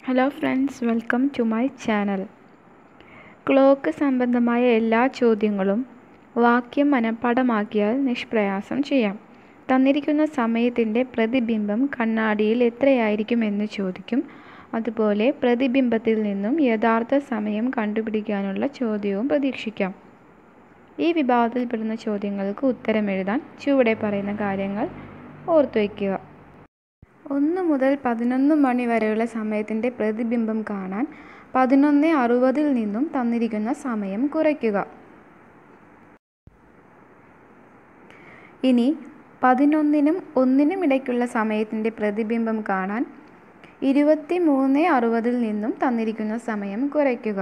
hello friends welcome to my channel clock സംബന്ധമായ എല്ലാ ചോദ്യങ്ങളും വാക്യം മനഃപ്പാഠമാക്കിയാൽ നിഷ്പ്രയാസം ചെയ്യാം തന്നിരിക്കുന്ന സമയത്തിൻ്റെ പ്രതിബിംബം കണ്ണാടിയിൽ എത്രയായിരിക്കും എന്ന് ചോദിക്കും അതുപോലെ പ്രതിബിംബത്തിൽ നിന്നും യഥാർത്ഥ സമയം കണ്ടുപിടിക്കാനുള്ള ചോദ്യവും പ്രതീക്ഷിക്കാം ഈ വിഭാഗത്തിൽപ്പെടുന്ന ചോദ്യങ്ങൾക്ക് ഉത്തരം എഴുതാൻ ചുവടെ പറയുന്ന കാര്യങ്ങൾ ഓർത്തു വയ്ക്കുക ഒന്ന് മുതൽ പതിനൊന്ന് മണി വരെയുള്ള സമയത്തിൻ്റെ പ്രതിബിംബം കാണാൻ പതിനൊന്ന് അറുപതിൽ നിന്നും തന്നിരിക്കുന്ന സമയം കുറയ്ക്കുക ഇനി പതിനൊന്നിനും ഒന്നിനും ഇടയ്ക്കുള്ള സമയത്തിൻ്റെ പ്രതിബിംബം കാണാൻ ഇരുപത്തി മൂന്ന് അറുപതിൽ നിന്നും തന്നിരിക്കുന്ന സമയം കുറയ്ക്കുക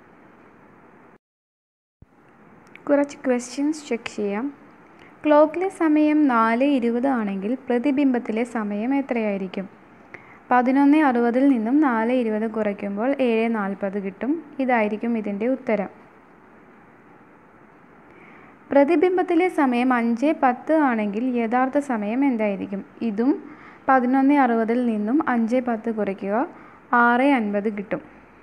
കുറച്ച് ക്വസ്റ്റ്യൻസ് ചെക്ക് ചെയ്യാം ക്ലോക്കിലെ സമയം നാല് ഇരുപത് ആണെങ്കിൽ പ്രതിബിംബത്തിലെ സമയം എത്രയായിരിക്കും പതിനൊന്ന് അറുപതിൽ നിന്നും നാല് ഇരുപത് കുറയ്ക്കുമ്പോൾ ഏഴ് നാൽപ്പത് കിട്ടും ഇതായിരിക്കും ഇതിൻ്റെ ഉത്തരം പ്രതിബിംബത്തിലെ സമയം അഞ്ച് പത്ത് ആണെങ്കിൽ യഥാർത്ഥ സമയം എന്തായിരിക്കും ഇതും പതിനൊന്ന് അറുപതിൽ നിന്നും അഞ്ച് പത്ത് കുറയ്ക്കുക ആറ് അൻപത് കിട്ടും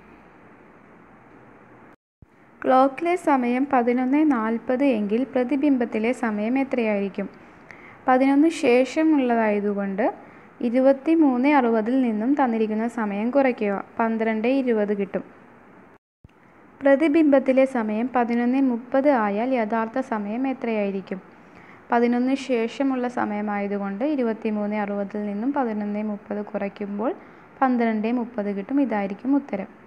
ക്ലോക്കിലെ സമയം പതിനൊന്ന് നാൽപ്പത് എങ്കിൽ പ്രതിബിംബത്തിലെ സമയം എത്രയായിരിക്കും പതിനൊന്ന് ശേഷമുള്ളതായതുകൊണ്ട് ഇരുപത്തി മൂന്ന് അറുപതിൽ നിന്നും തന്നിരിക്കുന്ന സമയം കുറയ്ക്കുക പന്ത്രണ്ട് ഇരുപത് കിട്ടും പ്രതിബിംബത്തിലെ സമയം പതിനൊന്ന് മുപ്പത് ആയാൽ യഥാർത്ഥ സമയം എത്രയായിരിക്കും പതിനൊന്ന് ശേഷമുള്ള സമയമായതുകൊണ്ട് ഇരുപത്തി മൂന്ന് അറുപതിൽ നിന്നും പതിനൊന്ന് മുപ്പത് കുറയ്ക്കുമ്പോൾ പന്ത്രണ്ട് മുപ്പത് കിട്ടും ഇതായിരിക്കും ഉത്തരം